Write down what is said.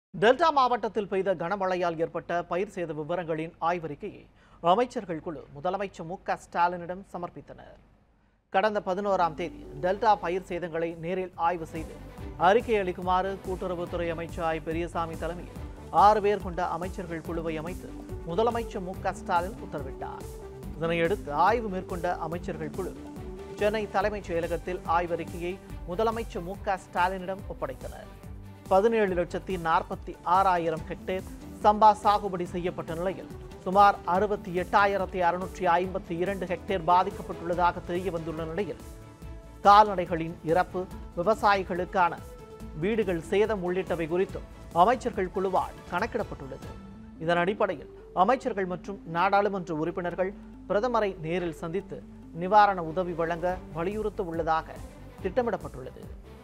delta மாவட்டத்தில் பெய்த கனமழையால் ஏற்பட்ட பயிர் சேத விவரங்களின் ஆய்வறிக்கையை அமைச்சர்கள் குழு முதலமைச்சர் மு க ஸ்டாலினிடம் சமர்ப்பித்தனர் கடந்த பதினோராம் தேதி டெல்டா பயிர் சேதங்களை நேரில் ஆய்வு செய்து அறிக்கை அளிக்குமாறு கூட்டுறவுத்துறை அமைச்சர் ஐ பெரியசாமி தலைமையில் ஆறு பேர் கொண்ட அமைச்சர்கள் குழுவை அமைத்து முதலமைச்சர் மு க ஸ்டாலின் உத்தரவிட்டார் இதனையடுத்து ஆய்வு மேற்கொண்ட அமைச்சர்கள் குழு சென்னை தலைமைச் செயலகத்தில் ஆய்வறிக்கையை முதலமைச்சர் மு க ஸ்டாலினிடம் ஒப்படைத்தனர் பதினேழு லட்சத்தி நாற்பத்தி ஆறாயிரம் ஹெக்டேர் சம்பா சாகுபடி செய்யப்பட்ட நிலையில் சுமார் அறுபத்தி எட்டாயிரத்தி அறுநூற்றி ஐம்பத்தி இரண்டு ஹெக்டேர் பாதிக்கப்பட்டுள்ளதாக தெரிய வந்துள்ள நிலையில் கால்நடைகளின் இறப்பு விவசாயிகளுக்கான வீடுகள் சேதம் உள்ளிட்டவை குறித்தும் அமைச்சர்கள் குழுவால் கணக்கிடப்பட்டுள்ளது இதன் அடிப்படையில் அமைச்சர்கள் மற்றும் நாடாளுமன்ற உறுப்பினர்கள் பிரதமரை நேரில் சந்தித்து நிவாரண உதவி வழங்க வலியுறுத்த உள்ளதாக திட்டமிடப்பட்டுள்ளது